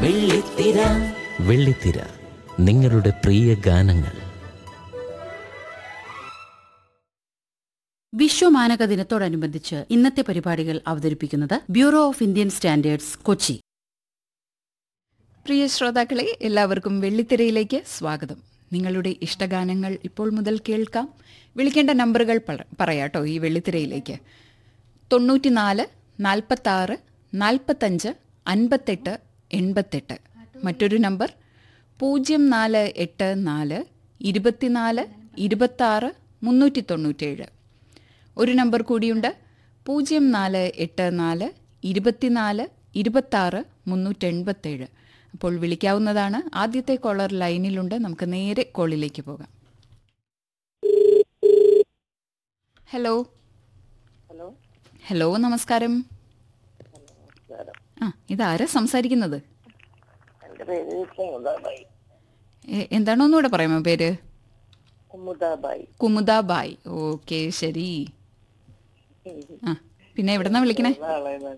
വെള്ളിത്തിര വെള്ളിത്തിര നിങ്ങളുടെ പ്രിയ ഗാനങ്ങൾ വിശ്വമാനക ദിനത്തോടനുബന്ധിച്ച് ഇന്നത്തെ പരിപാടികൾ അവതരിപ്പിക്കുന്നത് bureau of Indian standards Kochi പ്രിയ ശ്രോതാക്കളെ എല്ലാവർക്കും വെള്ളിത്തിരയിലേക്ക് സ്വാഗതം നിങ്ങളുടെ ഇഷ്ടഗാനങ്ങൾ ഇപ്പോൾ മുതൽ കേൾക്കാം വിളിക്കേണ്ട നമ്പറുകൾ പ- പറയാട്ടോ ഈ വെള്ളിത്തിരയിലേക്ക് തൊണ്ണൂറ്റിനാല് നാൽപ്പത്താറ് നാൽപ്പത്തഞ്ച് അൻപത്തെട്ട് എൺപത്തെട്ട് മറ്റൊരു നമ്പർ പൂജ്യം നാല് എട്ട് നാല് ഇരുപത്തിനാല് ഇരുപത്താറ് മുന്നൂറ്റി തൊണ്ണൂറ്റേഴ് ഒരു നമ്പർ കൂടിയുണ്ട് പൂജ്യം നാല് എട്ട് നാല് ഇരുപത്തിനാല് ഇരുപത്താറ് മുന്നൂറ്റെൺപത്തേഴ് അപ്പോൾ വിളിക്കാവുന്നതാണ് ആദ്യത്തെ കോളർ ലൈനിലുണ്ട് നമുക്ക് നേരെ കോളിലേക്ക് പോകാം ഹലോ ഹലോ ഹലോ നമസ്കാരം ആ ഇതാരാ സംസാരിക്കുന്നത് എൻ്റെ പേര് കുമുദാബായി എ- എന്താണോ ഒന്നുകൂടെ പറയാമോ പേര് കുമുദാബായി കുമുദ ബായ് ഓക്കെ ശരി ആ പിന്നെ എവിടെന്നാ വിളിക്കണേ നാളെ